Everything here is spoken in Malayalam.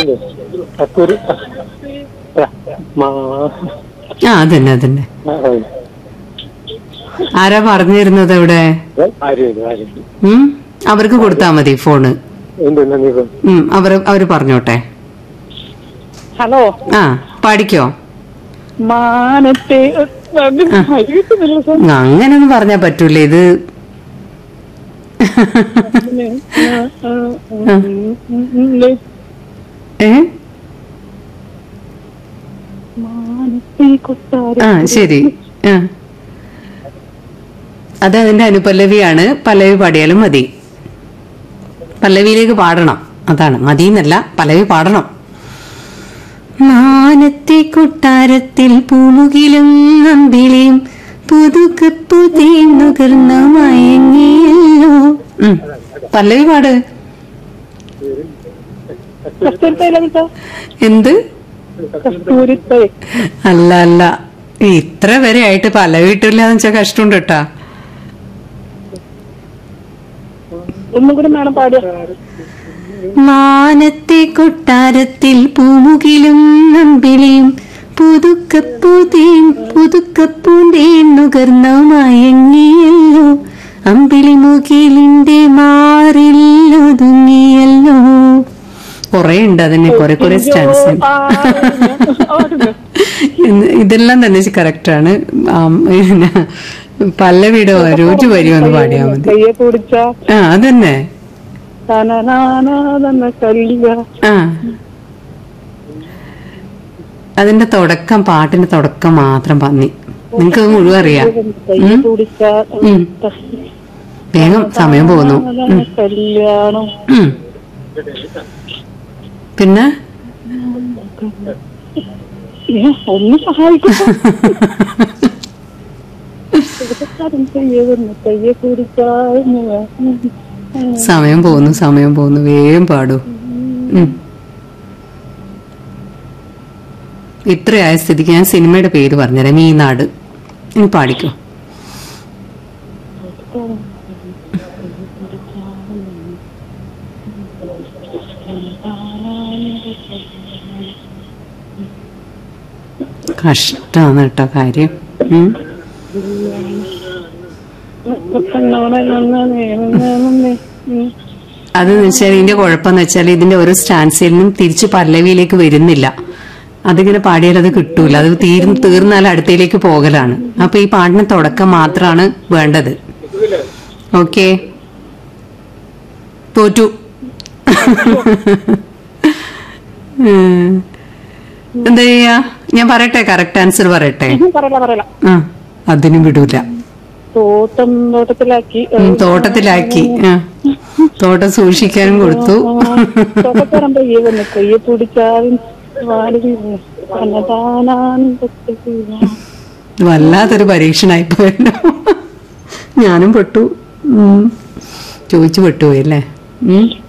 ഇതല്ലേ കസ്തൂരി ആ, മാ ആ അതന്നെ അതന്നെ ആ, ആ. ആരാ പറഞ്ഞിരുന്നത് ഇവിടെ ആരും ആരും ഉം അവർക്ക് കൊടുത്താ മതി ഫോണ് എന്ത് നന്ദി ഉം അവര് അവര് പറഞ്ഞോട്ടെ ഹലോ ആ പാടിക്കോ മാനത്തെ അത് കിട്ടുന്നില്ല സാർ അങ്ങനൊന്നും പറഞ്ഞാ പറ്റൂല ഇത് ഏ മാനത്തെ കൊട്ടാരം ആ ശരി ആ അത് അതിന്റെ അനുപല്ലവിയാണ് പല്ലവി പാടിയാലും മതി പല്ലവിയിലേക്ക് പാടണം അതാണ് മതിന്നല്ല പല്ലവി പാടണം മാനത്തെ കൊട്ടാരത്തിൽ പൂമുകിലും അമ്പിളിയും പുതുക്കപ്പു തീർന്നുകർന്ന മയങ്ങിയല്ലോ ഉം. പല്ലവി പാട് കസ്തൂരിത്തൈല കിട്ടോ എന്ത് കസ്തൂരിത്തൈ അല്ല അല്ല ഇത്ര വരെ ആയിട്ട് പല്ലവി ഇട്ടില്ല എന്ന് വെച്ചാൽ കഷ്ടമുണ്ട് കേട്ടാ ഒന്നും കൂടി മേഡം പാടിയ മാനത്തെ കൊട്ടാരത്തിൽ പൂമുകിലും നമ്പിളിയും പുതുക്കപ്പൂതേൻ പുതുക്കപ്പൂന്തേൻ നുകർന്ന മയങ്ങിയല്ലോ അമ്പിളി മുകിലിന്റെ മാറില്ലൊതുങ്ങിയല്ലോ കൊറേ ഉണ്ട് അതിന് കുറെ കുറെ സ്റ്റാൻസ് ഇതെല്ലാം തന്നെ കറക്റ്റ് ആണ് ആം, പിന്നെ പല്ലവിയുടെ ഒരു വരി ഒന്ന് പാടിയാ മതി കയ്യെ പിടിച്ച ആ അതന്നെ തനനാനാതന്ന കല്യ ആ അതിന്റെ തുടക്കം പാട്ടിന്റെ തുടക്കം മാത്രം പന്നി നിങ്ങക്ക് അത് മുഴുവൻ അറിയാം കയ്യെ പിടിച്ച ഉം. വേഗം സമയം പോകുന്നു ഉം. കല്യാണം ഉം. പിന്നെ ഏ, ഒന്ന് സഹായിക്കും കയ്യെ വന്ന് കയ്യെ പിടിച്ച സമയം പോകുന്നു സമയം പോകുന്നു വേഗം പാടൂ ഉം. ഇത്രയായ സ്ഥിതിക്ക് ഞാൻ സിനിമയുടെ പേര് പറഞ്ഞുതരാം ഈ നാട് ഇനി പാടിക്കോ കഷ്ടാണ് കേട്ടോ കാര്യം ഉം. അത് വെച്ചാൽ ഇതിന്റെ കുഴപ്പമെന്ന് വെച്ചാൽ ഇതിന്റെ ഓരോ സ്റ്റാൻസിൽ നിന്നും തിരിച്ച് പല്ലവിയിലേക്ക് വരുന്നില്ല അതിങ്ങനെ പാടിയാൽ അത് കിട്ടൂല അത് തീർന്ന് തീർന്നാൽ അടുത്തയിലേക്ക് പോകലാണ് അപ്പൊ ഈ പാട്ടിന് തുടക്കം മാത്രമാണ് വേണ്ടത് ഓക്കെ തോറ്റു ഉം. എന്താ ചെയ്യാ ഞാൻ പറയട്ടെ കറക്റ്റ് ആൻസർ പറയട്ടെ പറയല പറയല ആ അതിനും വിടൂല തോട്ടം തോട്ടത്തിലാക്കി ഉം, തോട്ടത്തിലാക്കി ആ തോട്ടം സൂക്ഷിക്കാനും കൊടുത്തു തോട്ടത്തരം പയ്യെ വന്ന് കയ്യെ പിടിച്ചാൽ വാടി വീണ് അന്നദാനാനന്ദത്തിൽ വല്ലാത്തൊരു പരീക്ഷണായി പോയല്ലോ ഞാനും പെട്ടു ഉം. ചോദിച്ചു പെട്ടുപോയി അല്ലേ ഉം